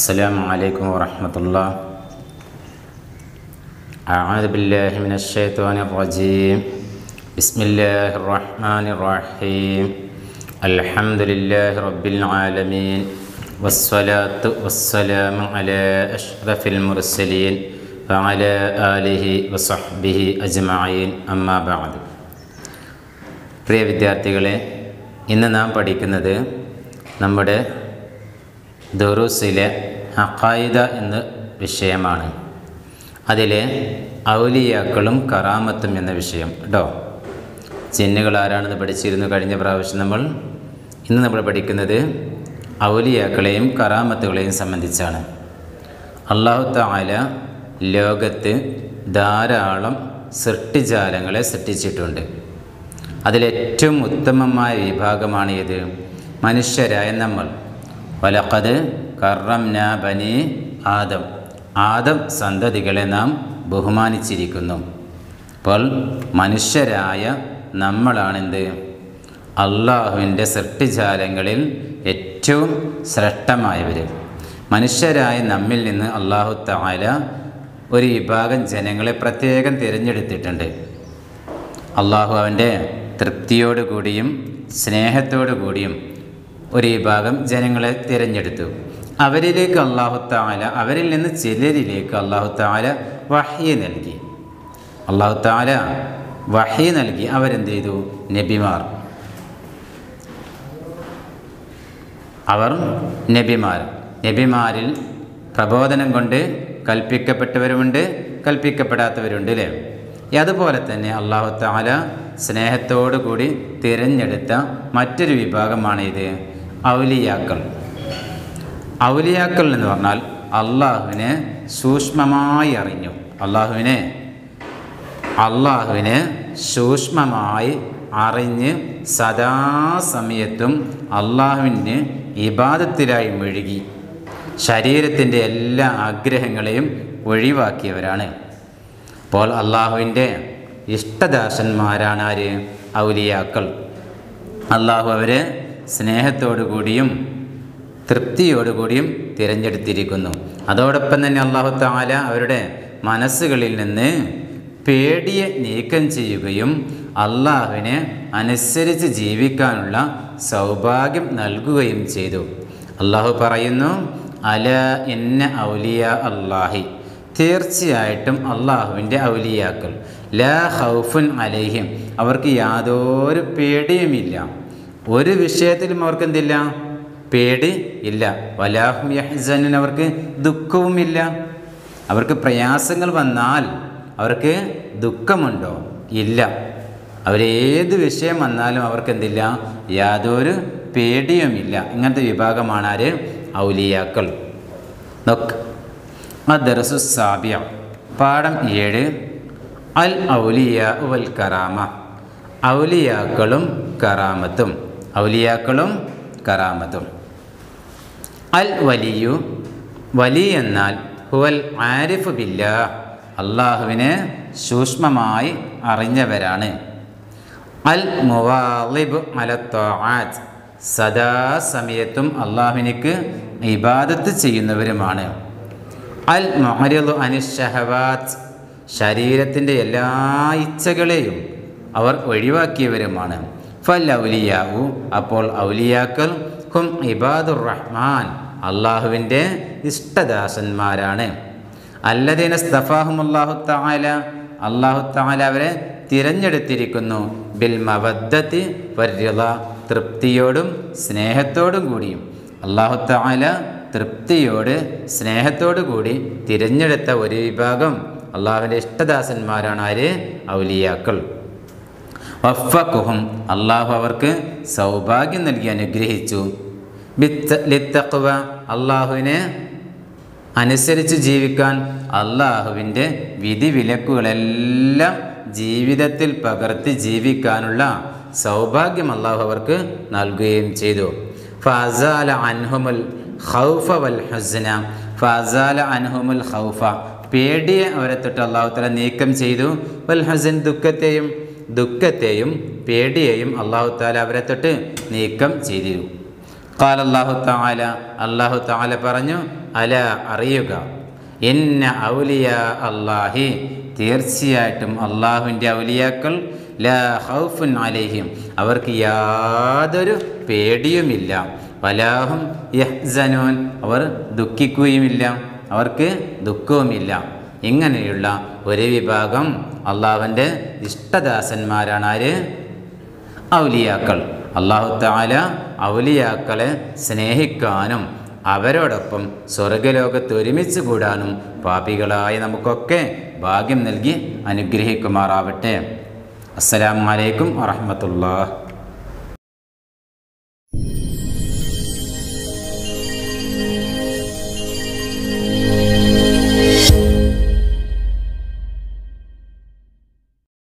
السلام عليكم ورحمة الله أعوذ بالله من الشيطان الرجيم بسم الله الرحمن الرحيم الحمد لله رب العالمين والصلاة والسلام على أشرف المرسلين وعلى آله وصحبه أجمعين أما بعد പ്രിയ വിദ്യാർത്ഥികളെ ഇന്ന് നാം പഠിക്കുന്നത് നമ്മുടെ ദുറൂസിലെ ഹക്കായിദ എന്ന വിഷയമാണ് അതിലെ ഔലിയാക്കളും കറാമത്തും എന്ന വിഷയം കേട്ടോ ജിന്നുകൾ ആരാണെന്ന് പഠിച്ചിരുന്നു കഴിഞ്ഞ പ്രാവശ്യം നമ്മൾ ഇന്ന് നമ്മൾ പഠിക്കുന്നത് ഔലിയാക്കളെയും കറാമത്തുകളെയും സംബന്ധിച്ചാണ് അള്ളാഹു താല ലോകത്ത് ധാരാളം സൃഷ്ടിജാലങ്ങളെ സൃഷ്ടിച്ചിട്ടുണ്ട് അതിലേറ്റവും ഉത്തമമായ വിഭാഗമാണ് ഇത് മനുഷ്യരായ നമ്മൾ വലക്കത് കറംന ബനി ആദം ആദം സന്തതികളെ നാം ബഹുമാനിച്ചിരിക്കുന്നു അപ്പോൾ മനുഷ്യരായ നമ്മളാണെന്ത് അള്ളാഹുവിൻ്റെ സൃഷ്ടിജാലങ്ങളിൽ ഏറ്റവും ശ്രേഷ്ഠമായവർ മനുഷ്യരായ നമ്മിൽ നിന്ന് അള്ളാഹു താല ഒരു വിഭാഗം ജനങ്ങളെ പ്രത്യേകം തിരഞ്ഞെടുത്തിട്ടുണ്ട് അള്ളാഹു അവൻ്റെ തൃപ്തിയോടുകൂടിയും സ്നേഹത്തോടു കൂടിയും ഒരു വിഭാഗം ജനങ്ങളെ തിരഞ്ഞെടുത്തു അവരിലേക്ക് അള്ളാഹു താല അവരിൽ നിന്ന് ചിലരിലേക്ക് അള്ളാഹു താല വഹ്യ നൽകി അള്ളാഹു താല വഹ്യ നൽകി അവരെന്ത് ചെയ്തു നബിമാർ അവർ നബിമാർ നബിമാരിൽ പ്രബോധനം കൊണ്ട് കൽപ്പിക്കപ്പെട്ടവരുമുണ്ട് കൽപ്പിക്കപ്പെടാത്തവരുണ്ട് അല്ലേ അതുപോലെ തന്നെ അള്ളാഹു താല സ്നേഹത്തോടു കൂടി തിരഞ്ഞെടുത്ത മറ്റൊരു വിഭാഗമാണ് ഇത് ഔലിയാക്കൾ ഔലിയാക്കൾ എന്ന് പറഞ്ഞാൽ അള്ളാഹുവിനെ സൂക്ഷ്മമായി അറിഞ്ഞു അള്ളാഹുവിനെ അള്ളാഹുവിനെ സൂക്ഷ്മമായി അറിഞ്ഞ് സദാസമയത്തും അള്ളാഹുവിന് ഇബാദത്തിലായി മുഴുകി ശരീരത്തിൻ്റെ എല്ലാ ആഗ്രഹങ്ങളെയും ഒഴിവാക്കിയവരാണ് അപ്പോൾ അള്ളാഹുവിൻ്റെ ഇഷ്ടദാസന്മാരാണ് ആര് ഔലിയാക്കൾ അള്ളാഹു അവരെ സ്നേഹത്തോടു കൂടിയും തൃപ്തിയോടുകൂടിയും തിരഞ്ഞെടുത്തിരിക്കുന്നു അതോടൊപ്പം തന്നെ അള്ളാഹു താല അവരുടെ മനസ്സുകളിൽ നിന്ന് പേടിയെ നീക്കം ചെയ്യുകയും അള്ളാഹുവിനെ അനുസരിച്ച് ജീവിക്കാനുള്ള സൗഭാഗ്യം നൽകുകയും ചെയ്തു അള്ളാഹു പറയുന്നു അല എന്ന ഔലിയ അള്ളാഹി തീർച്ചയായിട്ടും അള്ളാഹുവിൻ്റെ ഔലിയാക്കൾ ലാ ഹൗഫുൻ അലൈഹിം അവർക്ക് യാതൊരു പേടിയുമില്ല ഒരു വിഷയത്തിലും അവർക്ക് എന്തില്ല പേടി ഇല്ല വലാഹും യഹ്സനുൻ അവർക്ക് ദുഃഖവുമില്ല അവർക്ക് പ്രയാസങ്ങൾ വന്നാൽ അവർക്ക് ദുഃഖമുണ്ടോ ഇല്ല അവരേത് വിഷയം വന്നാലും അവർക്ക് എന്തില്ല യാതൊരു പേടിയുമില്ല ഇങ്ങനത്തെ വിഭാഗമാണ് ആര് ഔലിയാക്കൾ നോക്ക് അദർസു സാബിയ പാഠം ഏഴ് അൽ ഔലിയ വൽ കറാമ ഔലിയാക്കളും കറാമത്തും ഔലിയാക്കളും കറാമത്തും അൽ വലിയു വലി എന്നാൽ ഹുവൽ ആരിഫ് ബില്ല അള്ളാഹുവിനെ സൂക്ഷ്മമായി അറിഞ്ഞവരാണ് അൽ മുവാലിബ് അലത്തോആത്ത് സദാസമയത്തും അള്ളാഹുവിനിക്ക് ഇബാദത്ത് ചെയ്യുന്നവരുമാണ് അൽ മൊഹരിലു അനിഷഹവാത്ത് ശരീരത്തിൻ്റെ എല്ലാ ഇച്ഛകളെയും അവർ ഒഴിവാക്കിയവരുമാണ് ഫൽ ഔലിയാവു അപ്പോൾ ഔലിയാക്കൾ ഹും ഇബാദുർ റഹ്മാൻ അള്ളാഹുവിൻ്റെ ഇഷ്ടദാസന്മാരാണ് അല്ലദീന സ്തഫാഹും അള്ളാഹു താല അള്ളാഹു താല അവരെ തിരഞ്ഞെടുത്തിരിക്കുന്നു ബിൽ മവദ്ദത്തി വര്യത തൃപ്തിയോടും സ്നേഹത്തോടും കൂടിയും അള്ളാഹു താല തൃപ്തിയോട് സ്നേഹത്തോടു കൂടി തിരഞ്ഞെടുത്ത ഒരു വിഭാഗം അള്ളാഹുവിൻ്റെ ഇഷ്ടദാസന്മാരാണ് ആര് ഔലിയാക്കൾ വഫക്കുഹും അള്ളാഹു അവർക്ക് സൗഭാഗ്യം നൽകി അനുഗ്രഹിച്ചു ലിത്തഖ്വ അള്ളാഹുവിനെ അനുസരിച്ച് ജീവിക്കാൻ അള്ളാഹുവിൻ്റെ വിധിവിലക്കുകളെല്ലാം ജീവിതത്തിൽ പകർത്തി ജീവിക്കാനുള്ള സൗഭാഗ്യം അള്ളാഹു അവർക്ക് നൽകുകയും ചെയ്തു ഫാസാല അൻഹുമുൽ ഖൗഫ വൽ ഹുസ്ന ഫാസാല അൻഹുമുൽ ഖൗഫ പേടിയെ അവരെ തൊട്ട് അള്ളാഹു തല നീക്കം ചെയ്തു വൽ ഹസൻ ദുഃഖത്തെയും ദുഃഖത്തെയും പേടിയെയും അള്ളാഹു താല അവരെ തൊട്ട് നീക്കം ചെയ്തിരുന്നു കാൽ അള്ളാഹു താല അള്ളാഹു താല പറഞ്ഞു അല അറിയുക എന്ന ഔലിയ അള്ളാഹി തീർച്ചയായിട്ടും അള്ളാഹുവിൻ്റെ ഔലിയാക്കൾ ലാ ഹൗഫുൻ അലൈഹിം അവർക്ക് യാതൊരു പേടിയുമില്ല വലാഹും യഹ്സനൂൻ അവർ ദുഃഖിക്കുകയുമില്ല അവർക്ക് ദുഃഖവുമില്ല ഇങ്ങനെയുള്ള ഒരു വിഭാഗം അള്ളാഹുവിൻ്റെ ഇഷ്ടദാസന്മാരാണ് ആര് ഔലിയാക്കൾ അള്ളാഹു താല ഔലിയാക്കളെ സ്നേഹിക്കാനും അവരോടൊപ്പം സ്വർഗലോകത്ത് ഒരുമിച്ച് കൂടാനും പാപികളായ നമുക്കൊക്കെ ഭാഗ്യം നൽകി അനുഗ്രഹിക്കുമാറാവട്ടെ അസ്സലാമു അലൈക്കും വറഹ്മത്തുള്ളാഹി